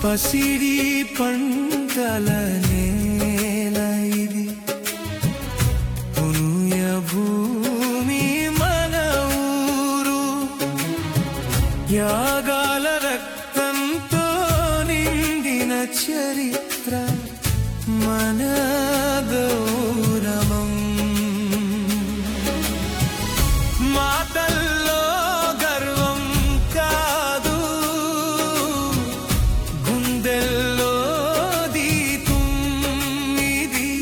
పసిడి పంటల నేల ఇది పుణ్య భూమి మన ఊరు యాగాల రక్తంతో నిండిన చరిత్ర మన గౌరవం మాటల్లో గర్వం కాదు గుండెల్లో దీపం ఇది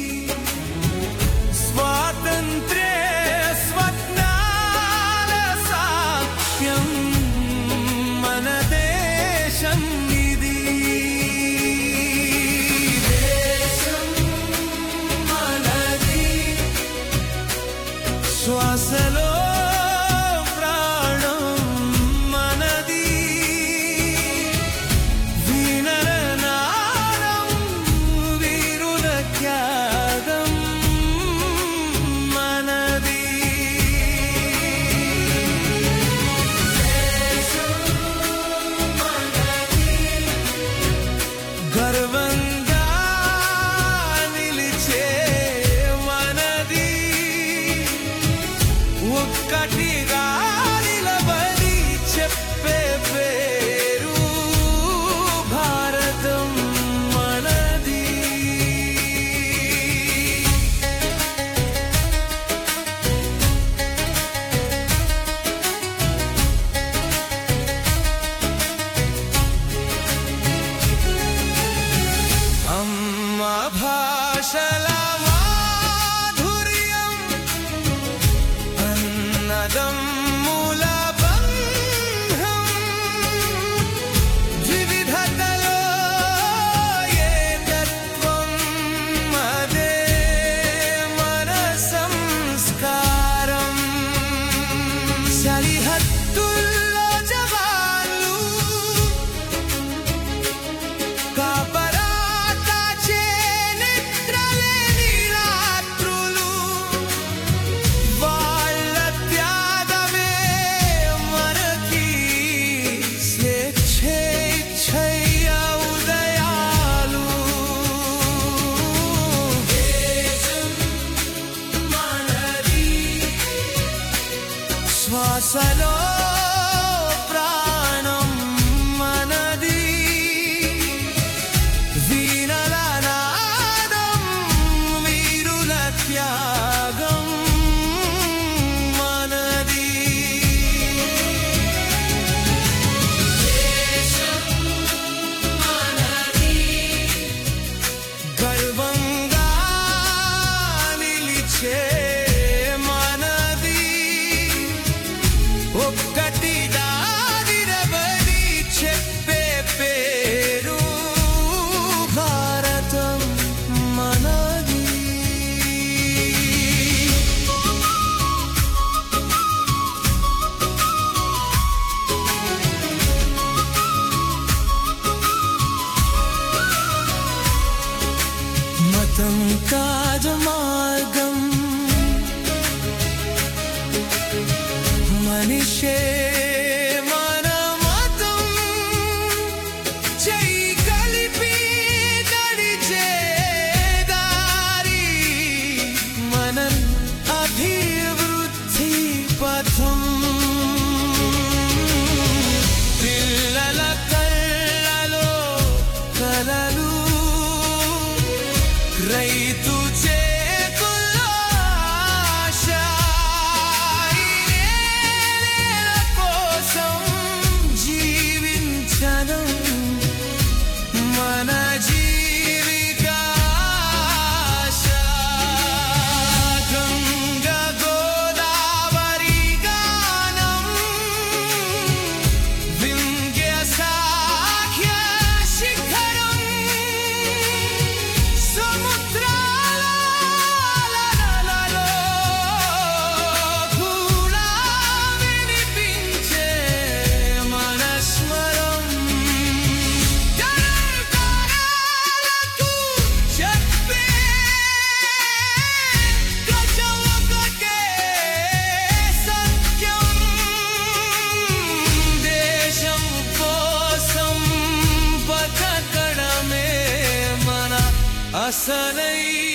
స్వాతంత్ర్య స్వప్నాల సాక్ష్యం మన దేశం ఇది దేశం మనది శ్వాసలో ప్రాణం మనది వీణల నాదం వీరుల త్యాగం మనది గర్వంగా నిలిచే మనది ఒక్కటిగా నిలబడి చెప్పే పేరు భారతం మనది అమ్మ భాషల మాధుర్యం అన్నదమ్ముల బంధం వివిధతలో ఏకత్వం అదే మన సంస్కారం సరిహద్దుల్లో జవాన్లు కాపరాట చేనిద్రలేని రాత్రులు వాళ్ళ త్యాగమే మనకి స్వేచ్ఛేచ్ఛయ్య ఉదయాలు దేశం మనది శ్వాసలో ప్రాణం మనది వీణల నాదం వీరుల త్యాగం మనది గర్వంగా నిలిచే మనది ఒక్కటి దారిరబడి చెప్పే పేరు భారతం మనది మతం కాదు మార్గం మనిషే మన మతం చెయ్యి కలిపి నడిచే దారి మన అభివృద్ధి పథం పిల్లల కళ్ళలో కలలు రైతు చేతుల్లో ఆశ ఈ నేల కోసం జీవించడం మన జీవితాశ గంగ గోదావరి గానం వింధ్య సాఖ్య శిఖరం సముద్రా అసలై